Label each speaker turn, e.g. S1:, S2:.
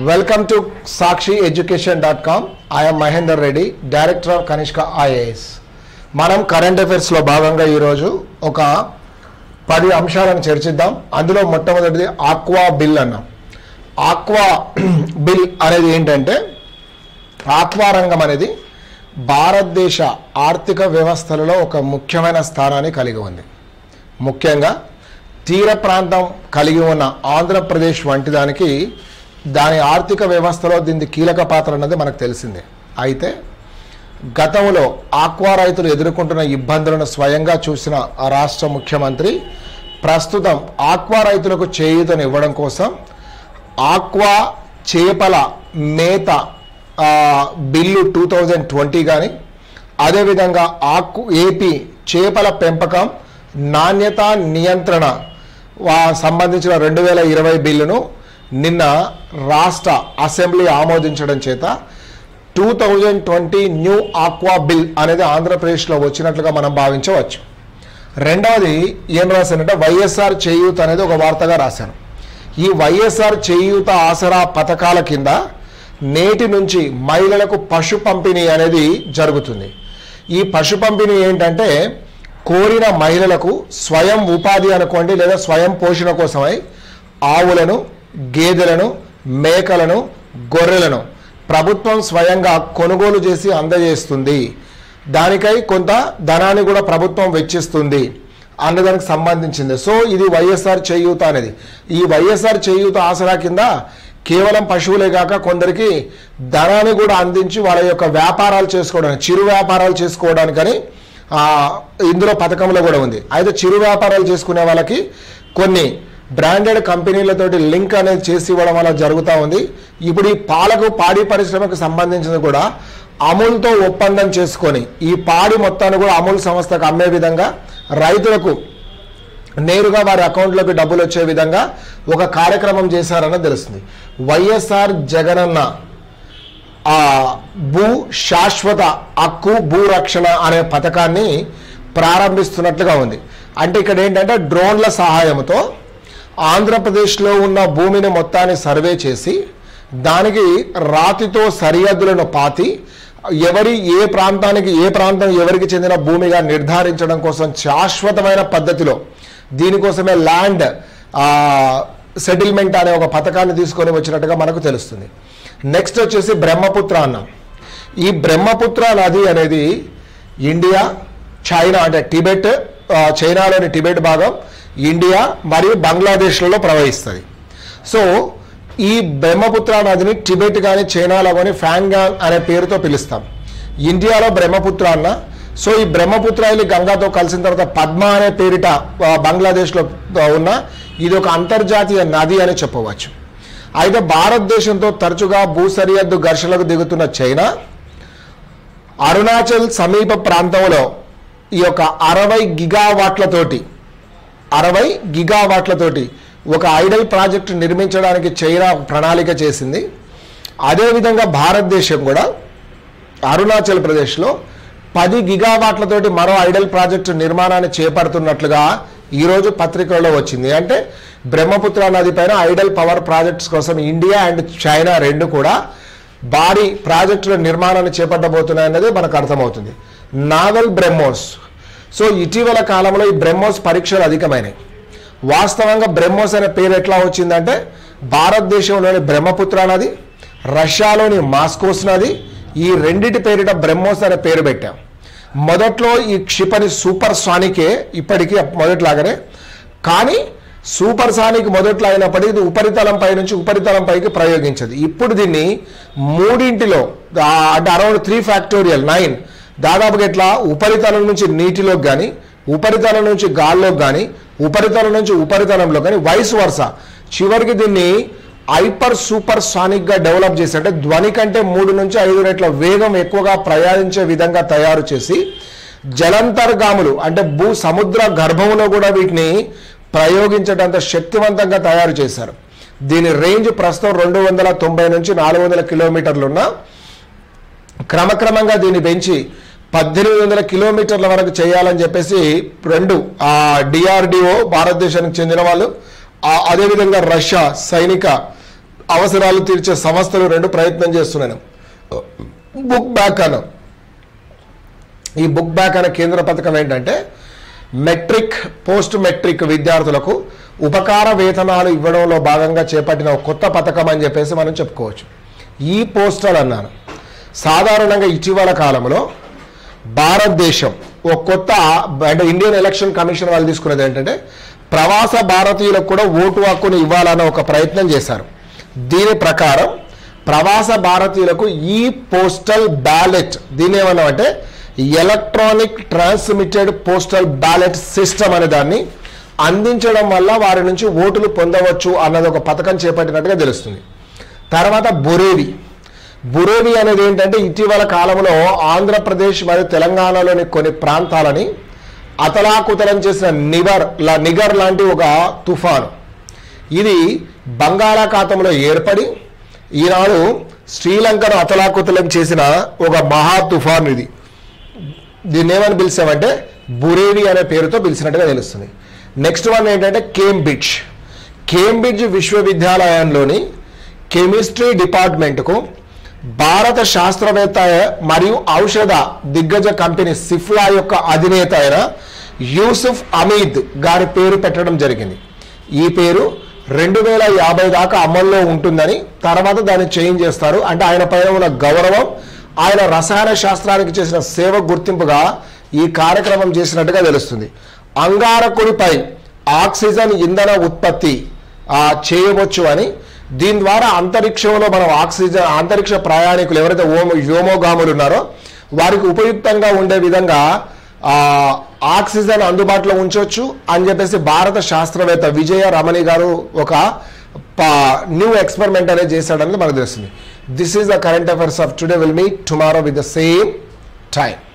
S1: welcome to Sakshi education dot com I'm Mahender Reddy director of Kanishka IAS మనం current అఫైర్స్లో భాగంగా ఈరోజు ఒక పది అంశాలను చర్చిద్దాం అందులో మొట్టమొదటిది ఆక్వా బిల్ అన్నాం ఆక్వా బిల్ అనేది ఏంటంటే ఆక్వా రంగం అనేది భారతదేశ ఆర్థిక వ్యవస్థలలో ఒక ముఖ్యమైన స్థానాన్ని కలిగి ఉంది ముఖ్యంగా తీర ప్రాంతం కలిగి ఉన్న ఆంధ్రప్రదేశ్ వంటి దానికి దాని ఆర్థిక వ్యవస్థలో దీని కీలక పాత్ర అన్నది మనకు తెలిసిందే అయితే గతంలో ఆక్వా రైతులు ఎదుర్కొంటున్న ఇబ్బందులను స్వయంగా చూసిన ఆ రాష్ట్ర ముఖ్యమంత్రి ప్రస్తుతం ఆక్వా రైతులకు చేయూతను ఇవ్వడం కోసం ఆక్వా చేపల మేత ఆ, బిల్లు టూ థౌజండ్ ట్వంటీ కానీ అదేవిధంగా ఆకు ఏపీ చేపల పెంపకం నాణ్యత నియంత్రణ వా- సంబంధించిన రెండు వేల ఇరవై బిల్లును నిన్న రాష్ట్ర అసెంబ్లీ ఆమోదించడం చేత two thousand twenty new aqua bill అనేది ఆంధ్రప్రదేశ్లో వచ్చినట్లుగా మనం భావించవచ్చు రెండవది ఏం రాశానంటే వైఎస్ఆర్ చేయూత అనేది ఒక వార్తగా రాశాను ఈ వైఎస్ఆర్ చేయూత ఆసరా పథకాల కింద నేటి నుంచి మహిళలకు పశు పంపిణీ అనేది జరుగుతుంది ఈ పశు పంపిణీ ఏంటంటే కోరిన మహిళలకు స్వయం ఉపాధి అనుకోండి లేదా స్వయం పోషణ కోసమై ఆవులను గేదెలను మేకలను గొర్రెలను ప్రభుత్వం స్వయంగా కొనుగోలు చేసి అందజేస్తుంది దానికై కొంత ధనాన్ని కూడా ప్రభుత్వం వెచ్చిస్తుంది అన్నదానికి సంబంధించింది సో ఇది వైఎస్ఆర్ చేయూత అనేది ఈ వైఎస్ఆర్ చేయూత ఆసరా కింద కేవలం పశువులే కాక కొందరికి ధనాన్ని కూడా అందించి వాళ్ళ యొక్క వ్యాపారాలు చేసుకోవడానికి చిరు వ్యాపారాలు చేసుకోవడానికని ఆ, ఇందులో పథకంలో కూడా ఉంది అయితే చిరు వ్యాపారాలు చేసుకునే వాళ్ళకి కొన్ని బ్రాండెడ్ కంపెనీలతోటి లింక్ అనేది చేసి ఇవ్వడం వల్ల జరుగుతూ ఉంది ఇప్పుడు ఈ పాలకు పాడి పరిశ్రమకు సంబంధించింది కూడా అమూల్తో ఒప్పందం చేసుకొని ఈ పాడి మొత్తాన్ని కూడా అమూల్ సంస్థకు అమ్మే విధంగా రైతులకు నేరుగా వారి అకౌంట్లోకి డబ్బులు వచ్చే విధంగా ఒక కార్యక్రమం చేశారని తెలుస్తుంది వైఎస్ఆర్ జగనన్న ఆ భూ శాశ్వత హక్కు భూ రక్షణ అనే పథకాన్ని ప్రారంభిస్తున్నట్లుగా ఉంది అంటే ఇక్కడ ఏంటంటే డ్రోన్ల సహాయంతో ఆంధ్రప్రదేశ్లో ఉన్న భూమిని మొత్తాన్ని సర్వే చేసి దానికి రాతితో సరిహద్దులను పాతి ఎవరి ఏ ప్రాంతానికి ఏ ప్రాంతం ఎవరికి చెందిన భూమిగా నిర్ధారించడం కోసం శాశ్వతమైన పద్ధతిలో దీనికోసమే ల్యాండ్ సెటిల్మెంట్ అనే ఒక పథకాన్ని తీసుకొని వచ్చినట్టుగా మనకు తెలుస్తుంది నెక్స్ట్ వచ్చేసి బ్రహ్మపుత్ర అన్నాం ఈ బ్రహ్మపుత్ర నది అనేది ఇండియా చైనా అంటే టిబెట్ ఆ, చైనాలోని టిబెట్ భాగం ఇండియా మరియు బంగ్లాదేశ్లలో ప్రవహిస్తుంది సో ఈ బ్రహ్మపుత్ర నదిని టిబెట్ కానీ చైనాలో కానీ ఫ్యాంగాంగ్ అనే పేరుతో పిలుస్తాం ఇండియాలో బ్రహ్మపుత్ర అన్న సో ఈ బ్రహ్మపుత్ర వెళ్ళి గంగాతో కలిసిన తర్వాత పద్మ అనే పేరిట ఆ, బంగ్లాదేశ్లో ఆ, ఉన్న ఇది ఒక అంతర్జాతీయ నది అని చెప్పవచ్చు అయితే భారతదేశంతో తరచుగా భూ సరిహద్దు ఘర్షణలకు దిగుతున్న చైనా అరుణాచల్ సమీప ప్రాంతంలో ఈ యొక్క అరవై గిగావాట్లతోటి అరవై గిగావాట్లతోటి ఒక ఐడల్ ప్రాజెక్టు నిర్మించడానికి చైనా ప్రణాళిక చేసింది అదేవిధంగా భారతదేశం కూడా అరుణాచల్ ప్రదేశ్లో పది గిగావాట్లతోటి మరో ఐడల్ ప్రాజెక్టు నిర్మాణాన్ని చేపడుతున్నట్లుగా ఈరోజు పత్రికల్లో వచ్చింది అంటే బ్రహ్మపుత్ర నది పైన ఐడల్ పవర్ ప్రాజెక్ట్స్ కోసం ఇండియా అండ్ చైనా రెండు కూడా భారీ ప్రాజెక్టుల నిర్మాణాన్ని చేపట్టబోతున్నాయన్నది మనకు అర్థమవుతుంది నావల్ బ్రహ్మోస్ సో ఇటీవల కాలంలో ఈ బ్రహ్మోస్ పరీక్షలు అధికమైనాయి వాస్తవంగా బ్రహ్మోస్ అనే పేరు ఎట్లా వచ్చిందంటే భారతదేశంలోని బ్రహ్మపుత్ర నది రష్యాలోని మాస్కోస్ నది ఈ రెండిటి పేరిట బ్రహ్మోస్ అనే పేరు పెట్టాం మొదట్లో ఈ క్షిపణి సూపర్ సానికే ఇప్పటికీ మొదట్లాగానే కానీ సూపర్ సానిక్ మొదట్లో అయినప్పటికీ ఇది ఉపరితలం పై నుంచి ఉపరితలం పైకి ప్రయోగించదు ఇప్పుడు దీన్ని మూడింటిలో ఆ, అంటే అరౌండ్ త్రీ ఫ్యాక్టోరియల్ నైన్ దాదాపుగా ఇట్లా ఉపరితలం నుంచి నీటిలోకి కానీ ఉపరితలం నుంచి గాల్లోకి కానీ ఉపరితలం నుంచి ఉపరితలంలో కానీ వయసు వరుస చివరికి దీన్ని హైపర్ సూపర్ సానిక్ గా డెవలప్ చేసి అంటే ధ్వని కంటే మూడు నుంచి ఐదు రెట్ల వేగం ఎక్కువగా ప్రయాణించే విధంగా తయారు చేసి జలంతర్గాములు అంటే భూ సముద్ర గర్భంలో కూడా వీటిని ప్రయోగించడంత శక్తివంతంగా తయారు చేశారు దీని రేంజ్ ప్రస్తుతం రెండు వందల తొంభై నుంచి నాలుగు వందల కిలోమీటర్లు ఉన్న క్రమక్రమంగా దీన్ని పెంచి పద్దెనిమిది వందల కిలోమీటర్ల వరకు చేయాలని చెప్పేసి రెండు ఆ డిఆర్డిఓ భారతదేశానికి చెందిన వాళ్ళు ఆ, అదేవిధంగా రష్యా సైనిక అవసరాలు తీర్చే సంస్థలు రెండు ప్రయత్నం చేస్తున్నాను బుక్ బ్యాక్ అను ఈ బుక్ బ్యాక్ అనే కేంద్ర పథకం ఏంటంటే మెట్రిక్ పోస్ట్ మెట్రిక్ విద్యార్థులకు ఉపకార వేతనాలు ఇవ్వడంలో భాగంగా చేపట్టిన ఒక కొత్త పథకం అని చెప్పేసి మనం చెప్పుకోవచ్చు ఈ పోస్టల్ అన్నాను సాధారణంగా ఇటీవల కాలంలో భారతదేశం ఒక కొత్త అంటే ఇండియన్ ఎలక్షన్ కమిషన్ వాళ్ళు తీసుకున్నది ఏంటంటే ప్రవాస భారతీయులకు కూడా ఓటు హక్కును ఇవ్వాలన్న ఒక ప్రయత్నం చేశారు దీని ప్రకారం ప్రవాస భారతీయులకు ఈ పోస్టల్ బ్యాలెట్ దీని ఏమన్నామంటే electronic transmitted postal ballot system అనే దాన్ని అందించడం వల్ల వారి నుంచి ఓటులు పొందవచ్చు అన్నది ఒక పథకం చేపట్టినట్టుగా తెలుస్తుంది తర్వాత బొరేవి బురేవి అనేది ఏంటంటే ఇటీవల కాలంలో ఆంధ్రప్రదేశ్ మరియు తెలంగాణలోని కొన్ని ప్రాంతాలని అతలాకుతలం చేసిన నివర్ లా నిగర్ లాంటి ఒక తుఫాను ఇది బంగాళాఖాతంలో ఏర్పడి ఈనాడు శ్రీలంకను అతలాకుతలం చేసిన ఒక మహా తుఫాను ఇది దీన్ని ఏమని పిలిచామంటే బురేవి అనే పేరుతో పిలిచినట్టుగా తెలుస్తుంది నెక్స్ట్ వన్ ఏంటంటే కేంబ్రిడ్జ్ కేంబ్రిడ్జ్ విశ్వవిద్యాలయంలోని కెమిస్ట్రీ డిపార్ట్మెంట్కు భారత శాస్త్రవేత్త మరియు ఔషధ దిగ్గజ కంపెనీ సిఫ్లా యొక్క అధినేత అయిన యూసుఫ్ అమీద్ గారి పేరు పెట్టడం జరిగింది ఈ పేరు రెండు వేల యాభై దాకా అమల్లో ఉంటుందని తర్వాత దాన్ని చేంజ్ చేస్తారు అంటే ఆయన పైన ఉన్న గౌరవం ఆయన రసాయన శాస్త్రానికి చేసిన సేవ గుర్తింపుగా ఈ కార్యక్రమం చేసినట్టుగా తెలుస్తుంది అంగారకుడిపై ఆక్సిజన్ ఇంధన ఉత్పత్తి ఆ, చేయవచ్చు అని దీని ద్వారా అంతరిక్షంలో మనం ఆక్సిజన్ అంతరిక్ష ప్రయాణికులు ఎవరైతే ఓమో వ్యోమోగాములు ఉన్నారో వారికి ఉపయుక్తంగా ఉండే విధంగా ఆ, ఆక్సిజన్ అందుబాటులో ఉంచవచ్చు అని చెప్పేసి భారత శాస్త్రవేత్త విజయ రమణి గారు ఒక న్యూ ఎక్స్పెరిమెంట్ అనేది చేశాడనేది మనకు తెలుస్తుంది this is the current affairs of today will meet tomorrow with the same time